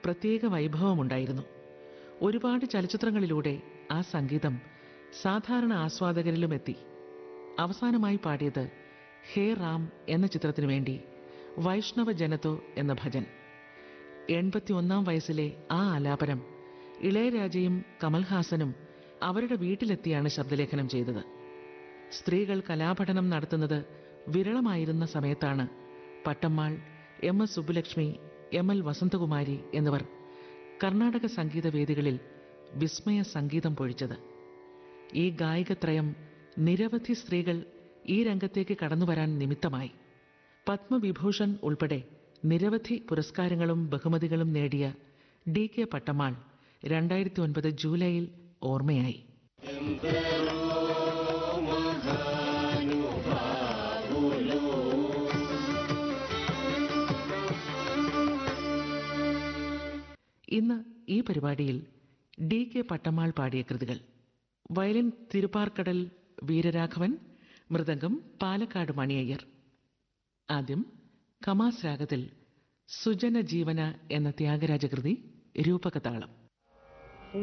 പ്രത്യേക വൈഭവമുണ്ടായിരുന്നു ഒരുപാട് ചലച്ചിത്രങ്ങളിലൂടെ ആ സംഗീതം സാധാരണ ആസ്വാദകരിലും എത്തി അവസാനമായി പാടിയത് ഹേ റാം എന്ന ചിത്രത്തിനു വേണ്ടി വൈഷ്ണവ ജനതോ എന്ന ഭജൻ എൺപത്തിയൊന്നാം വയസ്സിലെ ആ ആലാപനം ഇളയരാജയും കമൽഹാസനും അവരുടെ വീട്ടിലെത്തിയാണ് ശബ്ദലേഖനം ചെയ്തത് സ്ത്രീകൾ കലാപഠനം നടത്തുന്നത് വിരളമായിരുന്ന സമയത്താണ് Pattammal M S Subbulakshmi M L Vasanthakumari എന്നിവർ കർണാടക സംഗീത വേദികളിൽ വിസ്മയ സംഗീതം പൊഴിച്ചത് ഈ ഗായികത്രയം നിരവധി സ്ത്രീകൾ ഈ രംഗത്തേക്ക് കടന്നുവരാൻ നിമിത്തമായി പത്മവിഭൂഷൺ ഉൾപ്പെടെ നിരവധി പുരസ്കാരങ്ങളും ബഹുമതികളും നേടിയ ഡി കെ പട്ടമാൾ രണ്ടായിരത്തി ഒൻപത് ജൂലൈയിൽ ഓർമ്മയായി ഇന്ന് ഈ പരിപാടിയിൽ ഡി കെ പട്ടമാൾ പാടിയ കൃതികൾ വയലിൻ തിരുപ്പാർക്കടൽ വീരരാഘവൻ മൃദംഗം പാലക്കാട് മണിയയ്യർ ആദ്യം കമാസ് രാഗത്തിൽ സുജന ജീവന എന്ന ത്യാഗരാജ കൃതി രൂപകതാളം